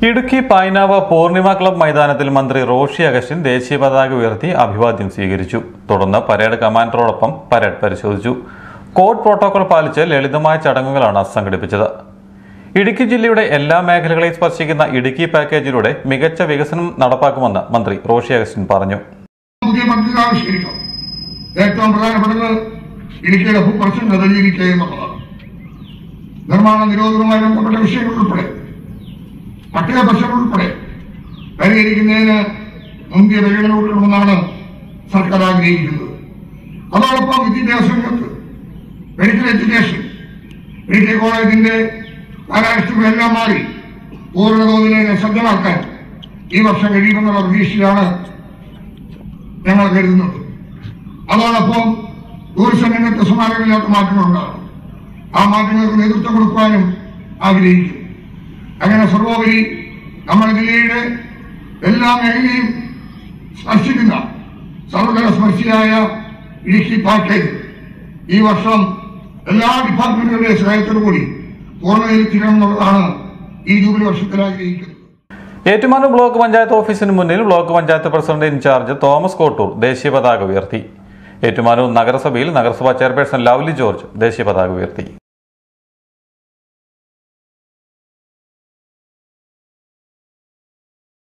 Idukki Painavu Poornima club മൈതാനത്തിൽ മന്ത്രി റോഷി അഗസ്റ്റിൻ ദേശീയ പതാക ഉയർത്തി അഭിവാദ്യം സ്വീകരിച്ചു തുടർന്ന് പരേഡ് കമാൻഡറോടൊപ്പം പരേഡ് പരിശോധിച്ചു കോഡ് പ്രോട്ടോകോൾ പാലിച്ച് ലളിതമായ ചടങ്ങുകളാണ് സംഘടിപ്പിച്ചത് ഇടുക്കി ജില്ലയുടെ എല്ലാ മേഖലകളെയും സ്പർശിക്കുന്ന ഇടുക്കി പാക്കേജിലൂടെ മികച്ച വികസനം നടപ്പാക്കുമെന്ന് മന്ത്രി റോഷി അഗസ്റ്റിൻ പറഞ്ഞു പുതിയ പദ്ധതി ആവിഷ്കരിക്കണം ഏറ്റവും പ്രധാനപ്പെട്ടത് ഇടുക്കിയുടെ ഭൂപ്രശ്നം പരിഹരിക്കുക എന്നുള്ളതാണ് നിർമ്മാണ നിരോധനവുമായി ബന്ധപ്പെട്ട വിഷയങ്ങൾ ഉൾപ്പെടെ പട്ടിക പ്രശ്നങ്ങൾ ഉൾപ്പെടെ പരിഹരിക്കുന്നതിന് മുന്തിയ പരിഗണന കൊടുക്കണമെന്നാണ് സർക്കാർ ആഗ്രഹിക്കുന്നത് അതോടൊപ്പം വിദ്യാഭ്യാസ രംഗത്ത് മെഡിക്കൽ എഡ്യൂക്കേഷൻ മെഡിക്കൽ കോളേജിന്റെ കാലാവസ്ഥകളെല്ലാം മാറി പൂർണ്ണതോതിൽ അതിനെ സജ്ജമാക്കാൻ ഈ വർഷം കഴിയുമെന്നുള്ള പ്രതീക്ഷയിലാണ് ഞങ്ങൾ കരുതുന്നത് അതോടൊപ്പം ടൂറിസം രംഗത്ത് സുമാരമില്ലാത്ത മാറ്റങ്ങളുണ്ടാകും ആ മാറ്റങ്ങൾക്ക് നേതൃത്വം കൊടുക്കുവാനും ആഗ്രഹിക്കും അങ്ങനെ സർവോപരി നമ്മുടെ ജില്ലയുടെ എല്ലാ മേഖലയും സ്പർശിക്കുന്ന സർവതല സ്പർശിയായ ഇടുക്കി പാക്കേജ് ഈ വർഷം എല്ലാ ഡിപ്പാർട്ട്മെന്റുകളുടെ സഹായത്തോടുകൂടി പൂർണ്ണതയിൽ തീരണമെന്നുള്ളതാണ് ഈ ജൂബിലി വർഷത്തിൽ ആഗ്രഹിക്കുന്നത് ഏറ്റുമാനൂർ ബ്ലോക്ക് പഞ്ചായത്ത് ഓഫീസിന് മുന്നിൽ block panchayat president incharge Thomas Kottoor ദേശീയ പതാക ഉയർത്തി ഏറ്റുമാനൂർ നഗരസഭയിൽ നഗരസഭാ ചെയർപേഴ്സൺ ലവ്ലി ജോർജ് ദേശീയ പതാക ഉയർത്തി